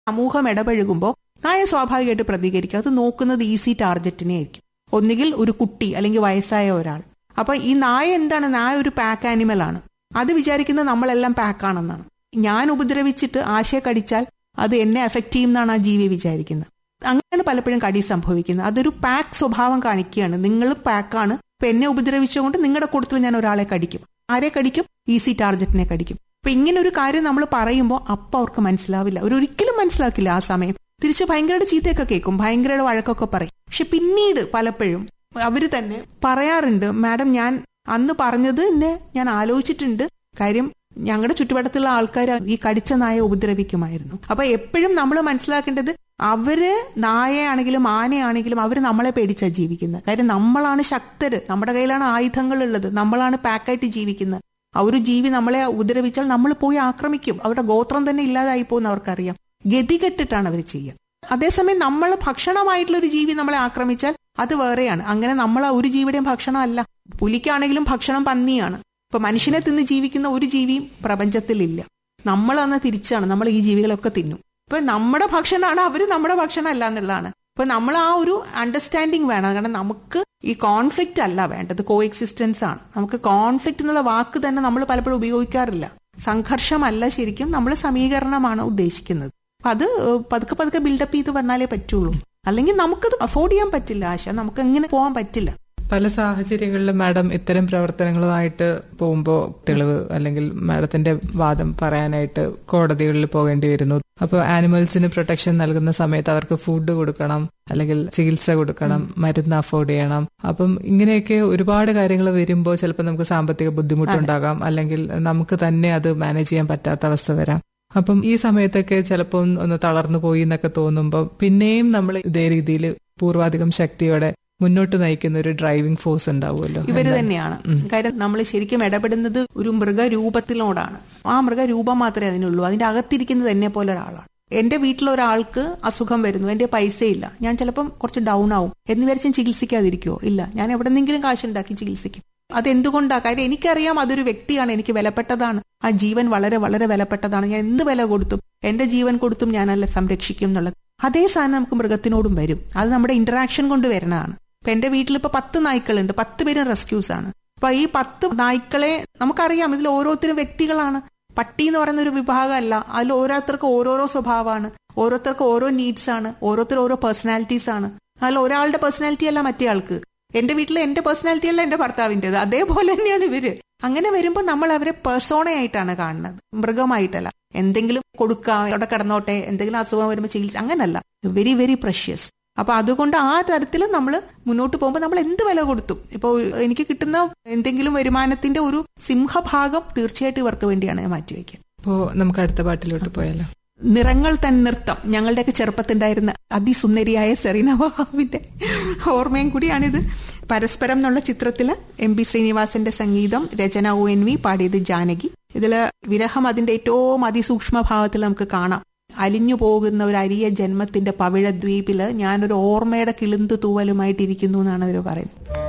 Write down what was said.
സമൂഹം ഇടപഴകുമ്പോൾ നായ സ്വാഭാവികമായിട്ട് പ്രതികരിക്കും അത് നോക്കുന്നത് ഈസി ടാർഗറ്റിനെ ആയിരിക്കും ഒന്നുകിൽ ഒരു കുട്ടി അല്ലെങ്കിൽ വയസ്സായ ഒരാൾ അപ്പൊ ഈ നായ എന്താണ് നായ ഒരു പാക്ക് ആനിമൽ ആണ് അത് വിചാരിക്കുന്നത് നമ്മളെല്ലാം പാക്കാണെന്നാണ് ഞാൻ ഉപദ്രവിച്ചിട്ട് ആശയെ കടിച്ചാൽ അത് എന്നെ എഫക്ട് ചെയ്യും എന്നാണ് ആ ജീവി വിചാരിക്കുന്നത് അങ്ങനെയാണ് പലപ്പോഴും കടി സംഭവിക്കുന്നത് അതൊരു പാക്ക് സ്വഭാവം കാണിക്കുകയാണ് നിങ്ങൾ പാക്കാണ് ഇപ്പൊ എന്നെ ഉപദ്രവിച്ചുകൊണ്ട് നിങ്ങളുടെ കൂട്ടത്തിൽ ഞാൻ ഒരാളെ കടിക്കും ആരെ കടിക്കും ഈസി ടാർഗറ്റിനെ കടിക്കും അപ്പൊ ഇങ്ങനെ ഒരു കാര്യം നമ്മൾ പറയുമ്പോൾ അപ്പൊ അവർക്ക് മനസ്സിലാവില്ല അവർ ഒരിക്കലും മനസ്സിലാക്കില്ല ആ സമയം തിരിച്ച് ഭയങ്കരയുടെ ചീത്തയൊക്കെ കേൾക്കും ഭയങ്കരയുടെ വഴക്കൊക്കെ പറയും പക്ഷെ പിന്നീട് പലപ്പോഴും അവര് തന്നെ പറയാറുണ്ട് മാഡം ഞാൻ അന്ന് പറഞ്ഞത് എന്നെ ഞാൻ ആലോചിച്ചിട്ടുണ്ട് കാര്യം ഞങ്ങളുടെ ചുറ്റുവട്ടത്തുള്ള ആൾക്കാർ ഈ കടിച്ച നായ ഉപദ്രവിക്കുമായിരുന്നു അപ്പൊ എപ്പോഴും നമ്മൾ മനസ്സിലാക്കേണ്ടത് അവര് നായയാണെങ്കിലും ആനയാണെങ്കിലും അവര് നമ്മളെ പേടിച്ചാ ജീവിക്കുന്നത് കാര്യം നമ്മളാണ് ശക്തര് നമ്മുടെ കയ്യിലാണ് ആയുധങ്ങൾ ഉള്ളത് നമ്മളാണ് പാക്കായിട്ട് ജീവിക്കുന്നത് ആ ഒരു ജീവി നമ്മളെ ഉപദ്രവിച്ചാൽ നമ്മൾ പോയി ആക്രമിക്കും അവരുടെ ഗോത്രം തന്നെ ഇല്ലാതായി പോകുന്ന അവർക്കറിയാം ഗതികെട്ടിട്ടാണ് അവർ ചെയ്യുക അതേസമയം നമ്മൾ ഭക്ഷണമായിട്ടുള്ള ഒരു ജീവി നമ്മളെ ആക്രമിച്ചാൽ അത് വേറെയാണ് അങ്ങനെ നമ്മൾ ആ ഒരു ജീവിയുടെയും ഭക്ഷണമല്ല പുലിക്കാണെങ്കിലും ഭക്ഷണം പന്നിയാണ് ഇപ്പൊ മനുഷ്യനെ തിന്ന് ജീവിക്കുന്ന ഒരു ജീവിയും പ്രപഞ്ചത്തിലില്ല നമ്മൾ അന്ന് തിരിച്ചാണ് നമ്മൾ ഈ ജീവികളൊക്കെ തിന്നും ഇപ്പൊ നമ്മുടെ ഭക്ഷണമാണ് അവര് നമ്മുടെ ഭക്ഷണം അല്ല എന്നുള്ളതാണ് ഇപ്പൊ നമ്മൾ ആ ഒരു അണ്ടർസ്റ്റാൻഡിങ് വേണം കാരണം നമുക്ക് ഈ കോൺഫ്ലിക്റ്റ് അല്ല വേണ്ടത് കോ എക്സിസ്റ്റൻസ് ആണ് നമുക്ക് കോൺഫ്ലിക്റ്റ് എന്നുള്ള വാക്ക് തന്നെ നമ്മൾ പലപ്പോഴും ഉപയോഗിക്കാറില്ല സംഘർഷമല്ല ശരിക്കും നമ്മൾ സമീകരണമാണ് ഉദ്ദേശിക്കുന്നത് അത് പതുക്കെ പതുക്കെ ബിൽഡപ്പ് ചെയ്ത് വന്നാലേ പറ്റുള്ളൂ അല്ലെങ്കിൽ നമുക്കത് അഫോർഡ് ചെയ്യാൻ പറ്റില്ല ആശ നമുക്ക് എങ്ങനെ പോകാൻ പറ്റില്ല പല സാഹചര്യങ്ങളിലും മാഡം ഇത്തരം പ്രവർത്തനങ്ങളുമായിട്ട് പോകുമ്പോൾ തെളിവ് അല്ലെങ്കിൽ മാഡത്തിന്റെ വാദം പറയാനായിട്ട് കോടതികളിൽ പോകേണ്ടി വരുന്നു അപ്പോൾ ആനിമൽസിന് പ്രൊട്ടക്ഷൻ നൽകുന്ന സമയത്ത് അവർക്ക് ഫുഡ് കൊടുക്കണം അല്ലെങ്കിൽ ചികിത്സ കൊടുക്കണം മരുന്ന് അഫോർഡ് ചെയ്യണം അപ്പം ഇങ്ങനെയൊക്കെ ഒരുപാട് കാര്യങ്ങൾ വരുമ്പോൾ ചിലപ്പോൾ നമുക്ക് സാമ്പത്തിക ബുദ്ധിമുട്ടുണ്ടാകാം അല്ലെങ്കിൽ നമുക്ക് തന്നെ അത് മാനേജ് ചെയ്യാൻ പറ്റാത്ത അവസ്ഥ വരാം അപ്പം ഈ സമയത്തൊക്കെ ചിലപ്പോൾ ഒന്ന് തളർന്നു പോയി എന്നൊക്കെ തോന്നുമ്പോൾ പിന്നെയും നമ്മൾ ഇതേ രീതിയിൽ പൂർവാധികം ശക്തിയോടെ മുന്നോട്ട് നയിക്കുന്ന ഒരു ഡ്രൈവിംഗ് ഫോഴ്സ് ഉണ്ടാവുമല്ലോ ഇവര് തന്നെയാണ് കാര്യം നമ്മൾ ശരിക്കും ഇടപെടുന്നത് ഒരു മൃഗരൂപത്തിനോടാണ് ആ മൃഗരൂപം മാത്രമേ അതിനുള്ളൂ അതിന്റെ അകത്തിരിക്കുന്നത് എന്നെ പോലെ ഒരാളാണ് എന്റെ വീട്ടിൽ ഒരാൾക്ക് അസുഖം വരുന്നു എന്റെ പൈസയില്ല ഞാൻ ചിലപ്പം കുറച്ച് ഡൗൺ ആവും എന്ന് വിചാരിച്ചും ചികിത്സിക്കാതിരിക്കുവോ ഇല്ല ഞാൻ എവിടെന്നെങ്കിലും കാശുണ്ടാക്കി ചികിത്സിക്കും അതെന്തുകൊണ്ടാ കാര്യം എനിക്കറിയാം അതൊരു വ്യക്തിയാണ് എനിക്ക് വിലപ്പെട്ടതാണ് ആ ജീവൻ വളരെ വളരെ വിലപ്പെട്ടതാണ് ഞാൻ എന്ത് വില കൊടുത്തും എന്റെ ജീവൻ കൊടുത്തും ഞാനല്ല സംരക്ഷിക്കും എന്നുള്ളത് അതേ സാധനം നമുക്ക് മൃഗത്തിനോടും വരും അത് നമ്മുടെ ഇന്ററാക്ഷൻ കൊണ്ട് വരുന്നതാണ് ഇപ്പൊ എന്റെ വീട്ടിൽ ഇപ്പൊ പത്ത് നായ്ക്കളുണ്ട് പത്ത് പേരും റെസ്ക്യൂസ് ആണ് അപ്പൊ ഈ പത്ത് നായ്ക്കളെ നമുക്കറിയാം ഇതിൽ ഓരോരുത്തരും വ്യക്തികളാണ് പട്ടി എന്ന് പറയുന്ന ഒരു വിഭാഗമല്ല അതിൽ ഓരോരുത്തർക്ക് ഓരോരോ സ്വഭാവമാണ് ഓരോരുത്തർക്ക് ഓരോ നീഡ്സ് ആണ് ഓരോരുത്തർ ഓരോ പേഴ്സണാലിറ്റീസ് ആണ് അതിൽ ഒരാളുടെ പേഴ്സണാലിറ്റി അല്ല മറ്റേ ആൾക്ക് എന്റെ വീട്ടിൽ എന്റെ പേഴ്സണാലിറ്റി അല്ല എന്റെ ഭർത്താവിൻ്റെത് അതേപോലെ തന്നെയാണ് ഇവര് അങ്ങനെ വരുമ്പോൾ നമ്മൾ അവരെ പേഴ്സോണയായിട്ടാണ് കാണുന്നത് മൃഗമായിട്ടല്ല എന്തെങ്കിലും കൊടുക്കാം അവിടെ കിടന്നോട്ടെ എന്തെങ്കിലും അസുഖം വരുമ്പോൾ ചികിത്സ അങ്ങനല്ല വെരി വെരി പ്രഷ്യസ് അപ്പൊ അതുകൊണ്ട് ആ തരത്തിൽ നമ്മൾ മുന്നോട്ട് പോകുമ്പോൾ നമ്മൾ എന്ത് വില കൊടുത്തു ഇപ്പോൾ എനിക്ക് കിട്ടുന്ന എന്തെങ്കിലും വരുമാനത്തിന്റെ ഒരു സിംഹഭാഗം തീർച്ചയായിട്ടും ഇവർക്ക് വേണ്ടിയാണ് ഞാൻ മാറ്റിവെക്കുക അപ്പോ നമുക്ക് അടുത്ത പാട്ടിലോട്ട് പോയാലോ നിറങ്ങൾ തൻ നൃത്തം ഞങ്ങളുടെയൊക്കെ ചെറുപ്പത്തിണ്ടായിരുന്ന അതിസുന്ദരിയായ സെറീന വഹാബിന്റെ ഓർമ്മയും കൂടിയാണിത് പരസ്പരം എന്നുള്ള ചിത്രത്തില് എം ബി ശ്രീനിവാസന്റെ സംഗീതം രചന ഒ എൻ വി പാടിയത് ജാനകി ഇതില് വിരഹം അതിന്റെ ഏറ്റവും അതിസൂക്ഷ്മ ഭാവത്തിൽ നമുക്ക് കാണാം അലിഞ്ഞു പോകുന്ന ഒരു അരിയ ജന്മത്തിന്റെ പവിഴ ദ്വീപില് ഞാനൊരു ഓർമ്മയുടെ കിളിന്തു തൂവലുമായിട്ടിരിക്കുന്നു എന്നാണ് അവർ പറയുന്നത്